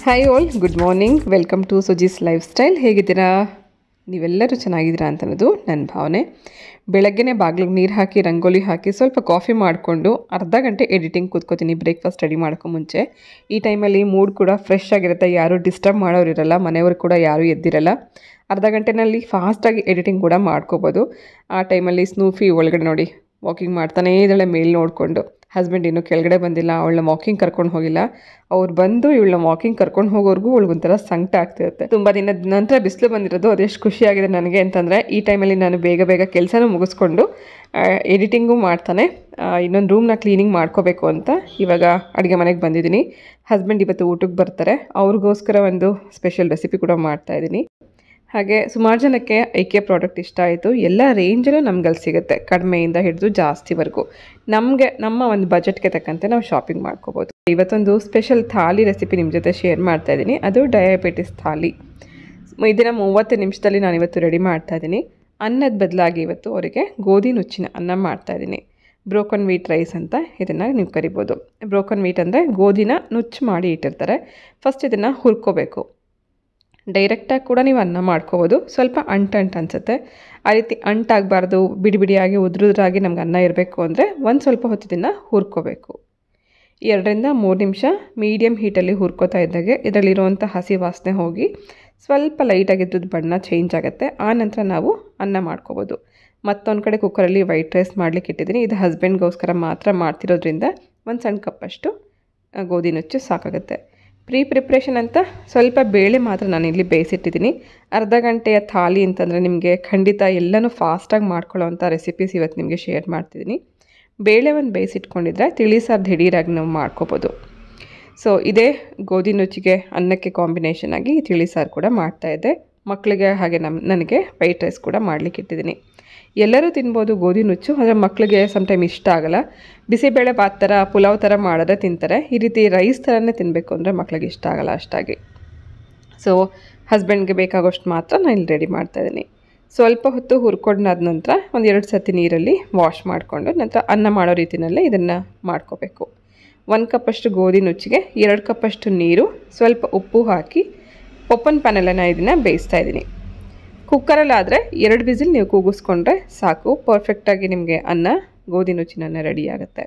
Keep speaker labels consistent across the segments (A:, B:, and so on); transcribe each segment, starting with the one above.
A: Hi all good morning welcome to Suji's lifestyle ಹೇಗಿದ್ದೀರಾ ನೀವೆಲ್ಲರೂ ಚೆನ್ನಾಗಿದ್ದೀರಾ ಅಂತ ಅನ್ನೋದು ನನ್ನ ಭಾವನೆ ಬೆಳಗ್ಗೆನೇ ಬಾಗಿಲಿಗೆ ನೀರು ಹಾಕಿ ರಂಗೋಲಿ ಹಾಕಿ ಸ್ವಲ್ಪ ಕಾಫಿ ಮಾಡಿಕೊಂಡು ಅರ್ಧ ಗಂಟೆ ಎಡಿಟಿಂಗ್ ಕೂತ್ಕೋತೀನಿ ಬ್ರೇಕ್ಫಾಸ್ಟ್ ರೆಡಿ ಮಾಡೋಕ್ಕೂ ಮುಂಚೆ ಈ ಟೈಮಲ್ಲಿ ಮೂಡ್ ಕೂಡ ಫ್ರೆಶ್ ಆಗಿರುತ್ತೆ ಯಾರೂ ಡಿಸ್ಟರ್ಬ್ ಮಾಡೋರು ಇರಲ್ಲ ಮನೆಯವರು ಕೂಡ ಯಾರೂ ಎದ್ದಿರಲ್ಲ ಅರ್ಧ ಗಂಟೆನಲ್ಲಿ ಫಾಸ್ಟಾಗಿ ಎಡಿಟಿಂಗ್ ಕೂಡ ಮಾಡ್ಕೋಬೋದು ಆ ಟೈಮಲ್ಲಿ ಸ್ನೂಫಿ ಒಳಗಡೆ ನೋಡಿ ವಾಕಿಂಗ್ ಮಾಡ್ತಾನೇ ಇದ್ದಾಳೆ ಮೇಲ್ ನೋಡಿಕೊಂಡು ಹಸ್ಬೆಂಡ್ ಇನ್ನೂ ಕೆಳಗಡೆ ಬಂದಿಲ್ಲ ಅವಳನ್ನ ವಾಕಿಂಗ್ ಕರ್ಕೊಂಡು ಹೋಗಿಲ್ಲ ಅವ್ರು ಬಂದು ಇವಳನ್ನ ವಾಕಿಂಗ್ ಕರ್ಕೊಂಡು ಹೋಗೋರ್ಗೂ ಅವಳಿಗೊಂಥರ ಸಂಕಟ ಆಗ್ತಿರುತ್ತೆ ತುಂಬ ದಿನದ ನಂತರ ಬಿಸಿಲು ಬಂದಿರೋದು ಅದೆಷ್ಟು ಖುಷಿಯಾಗಿದೆ ನನಗೆ ಅಂತಂದರೆ ಈ ಟೈಮಲ್ಲಿ ನಾನು ಬೇಗ ಬೇಗ ಕೆಲಸನೂ ಮುಗಿಸ್ಕೊಂಡು ಎಡಿಟಿಂಗು ಮಾಡ್ತಾನೆ ಇನ್ನೊಂದು ರೂಮ್ನ ಕ್ಲೀನಿಂಗ್ ಮಾಡ್ಕೋಬೇಕು ಅಂತ ಇವಾಗ ಅಡುಗೆ ಮನೆಗೆ ಬಂದಿದ್ದೀನಿ ಹಸ್ಬೆಂಡ್ ಇವತ್ತು ಊಟಕ್ಕೆ ಬರ್ತಾರೆ ಅವ್ರಿಗೋಸ್ಕರ ಒಂದು ಸ್ಪೆಷಲ್ ರೆಸಿಪಿ ಕೂಡ ಮಾಡ್ತಾಯಿದ್ದೀನಿ ಹಾಗೆ ಸುಮಾರು ಜನಕ್ಕೆ ಐಕೆ ಪ್ರಾಡಕ್ಟ್ ಇಷ್ಟ ಆಯಿತು ಎಲ್ಲ ರೇಂಜಲ್ಲೂ ನಮ್ಗಲ್ಲಿ ಸಿಗುತ್ತೆ ಕಡಿಮೆಯಿಂದ ಹಿಡಿದು ಜಾಸ್ತಿವರೆಗೂ ನಮಗೆ ನಮ್ಮ ಒಂದು ಬಜೆಟ್ಗೆ ತಕ್ಕಂತೆ ನಾವು ಶಾಪಿಂಗ್ ಮಾಡ್ಕೋಬೋದು ಇವತ್ತೊಂದು ಸ್ಪೆಷಲ್ ಥಾಲಿ ರೆಸಿಪಿ ನಿಮ್ಮ ಜೊತೆ ಶೇರ್ ಮಾಡ್ತಾ ಇದ್ದೀನಿ ಅದು ಡಯಾಬಿಟಿಸ್ ಥಾಲಿ ಇದನ್ನು ಮೂವತ್ತು ನಿಮಿಷದಲ್ಲಿ ನಾನು ಇವತ್ತು ರೆಡಿ ಮಾಡ್ತಾ ಇದ್ದೀನಿ ಅನ್ನದ ಬದಲಾಗಿ ಇವತ್ತು ಅವರಿಗೆ ಗೋಧಿ ನುಚ್ಚಿನ ಅನ್ನ ಮಾಡ್ತಾ ಇದ್ದೀನಿ ಬ್ರೋಕನ್ ವೀಟ್ ರೈಸ್ ಅಂತ ಇದನ್ನು ನೀವು ಕರಿಬೋದು ಬ್ರೋಕನ್ ವೀಟ್ ಅಂದರೆ ಗೋಧಿನ ನುಚ್ಚು ಮಾಡಿ ಇಟ್ಟಿರ್ತಾರೆ ಫಸ್ಟ್ ಇದನ್ನು ಹುರ್ಕೋಬೇಕು ಡೈರೆಕ್ಟಾಗಿ ಕೂಡ ನೀವು ಅನ್ನ ಮಾಡ್ಕೋಬೋದು ಸ್ವಲ್ಪ ಅಂಟಂಟು ಅನಿಸುತ್ತೆ ಆ ರೀತಿ ಅಂಟಾಗಬಾರ್ದು ಬಿಡಿ ಬಿಡಿಯಾಗಿ ಉದ್ರುದ್ರಾಗಿ ನಮ್ಗೆ ಅನ್ನ ಇರಬೇಕು ಅಂದರೆ ಒಂದು ಸ್ವಲ್ಪ ಹೊತ್ತು ಇದನ್ನು ಹುರ್ಕೋಬೇಕು ಎರಡರಿಂದ ಮೂರು ನಿಮಿಷ ಮೀಡಿಯಮ್ ಹೀಟಲ್ಲಿ ಹುರ್ಕೋತಾ ಇದ್ದಾಗೆ ಇದರಲ್ಲಿರುವಂಥ ಹಸಿ ವಾಸನೆ ಹೋಗಿ ಸ್ವಲ್ಪ ಲೈಟಾಗಿದ್ದದ್ದು ಬಣ್ಣ ಚೇಂಜ್ ಆಗುತ್ತೆ ಆ ನಂತರ ನಾವು ಅನ್ನ ಮಾಡ್ಕೋಬೋದು ಮತ್ತೊಂದು ಕಡೆ ಕುಕ್ಕರಲ್ಲಿ ವೈಟ್ ರೈಸ್ ಮಾಡಲಿಕ್ಕೆ ಇಟ್ಟಿದ್ದೀನಿ ಇದು ಹಸ್ಬೆಂಡ್ಗೋಸ್ಕರ ಮಾತ್ರ ಮಾಡ್ತಿರೋದ್ರಿಂದ ಒಂದು ಸಣ್ಣ ಕಪ್ಪಷ್ಟು ಗೋಧಿ ನುಚ್ಚು ಸಾಕಾಗುತ್ತೆ ಪ್ರೀ ಪ್ರಿಪ್ರೇಷನ್ ಅಂತ ಸ್ವಲ್ಪ ಬೇಳೆ ಮಾತ್ರ ನಾನು ಇಲ್ಲಿ ಬೇಯಿಸಿಟ್ಟಿದ್ದೀನಿ ಅರ್ಧ ಗಂಟೆಯ ಥಾಲಿ ಅಂತಂದರೆ ನಿಮಗೆ ಖಂಡಿತ ಎಲ್ಲನೂ ಫಾಸ್ಟಾಗಿ ಮಾಡ್ಕೊಳ್ಳೋವಂಥ ರೆಸಿಪೀಸ್ ಇವತ್ತು ನಿಮಗೆ ಶೇರ್ ಮಾಡ್ತಿದ್ದೀನಿ ಬೇಳೆ ಒಂದು ಬೇಯಿಸಿಟ್ಕೊಂಡಿದ್ರೆ ತಿಳಿ ಸಾರು ದಿಢೀರಾಗಿ ನಾವು ಮಾಡ್ಕೋಬೋದು ಸೊ ಇದೇ ಗೋಧಿ ನುಚ್ಚಿಗೆ ಅನ್ನಕ್ಕೆ ಕಾಂಬಿನೇಷನ್ ಆಗಿ ತಿಳಿ ಸಾರು ಕೂಡ ಮಾಡ್ತಾಯಿದ್ದೆ ಮಕ್ಕಳಿಗೆ ಹಾಗೆ ನಮ್ಮ ನನಗೆ ವೈಟ್ ರೈಸ್ ಕೂಡ ಮಾಡಲಿಕ್ಕೆ ಇಟ್ಟಿದ್ದೀನಿ ಎಲ್ಲರೂ ತಿನ್ಬೋದು ಗೋಧಿ ನುಚ್ಚು ಆದರೆ ಮಕ್ಕಳಿಗೆ ಸಮ್ಟೈಮ್ ಇಷ್ಟ ಆಗಲ್ಲ ಬಿಸಿಬೇಳೆ ಭಾತ್ ಥರ ಪುಲಾವ್ ಥರ ಮಾಡಿದ್ರೆ ತಿಂತಾರೆ ಈ ರೀತಿ ರೈಸ್ ಥರನೇ ತಿನ್ನಬೇಕು ಅಂದರೆ ಮಕ್ಕಳಿಗೆ ಇಷ್ಟ ಆಗಲ್ಲ ಅಷ್ಟಾಗಿ ಸೊ ಹಸ್ಬೆಂಡ್ಗೆ ಬೇಕಾಗೋಷ್ಟು ಮಾತ್ರ ನಾನು ಇಲ್ಲಿ ರೆಡಿ ಮಾಡ್ತಾಯಿದ್ದೀನಿ ಸ್ವಲ್ಪ ಹೊತ್ತು ಹುರ್ಕೊಂಡಾದ ನಂತರ ಒಂದು ಎರಡು ಸತಿ ನೀರಲ್ಲಿ ವಾಶ್ ಮಾಡಿಕೊಂಡು ನಂತರ ಅನ್ನ ಮಾಡೋ ರೀತಿಯಲ್ಲೇ ಇದನ್ನು ಮಾಡ್ಕೋಬೇಕು ಒಂದು ಕಪ್ಪಷ್ಟು ಗೋಧಿ ನುಚ್ಚಿಗೆ ಎರಡು ಕಪ್ಪಷ್ಟು ನೀರು ಸ್ವಲ್ಪ ಉಪ್ಪು ಹಾಕಿ ಓಪನ್ ಪ್ಯಾನಲ್ಲೇ ನಾನು ಇದನ್ನು ಬೇಯಿಸ್ತಾ ಇದ್ದೀನಿ ಕುಕ್ಕರಲ್ಲಾದರೆ ಎರಡು ವಿಸಿಲ್ ನೀವು ಕೂಗಿಸ್ಕೊಂಡ್ರೆ ಸಾಕು ಪರ್ಫೆಕ್ಟಾಗಿ ನಿಮಗೆ ಅನ್ನ ಗೋಧಿ ನುಚ್ಚಿನ ಅನ್ನ ರೆಡಿ ಆಗುತ್ತೆ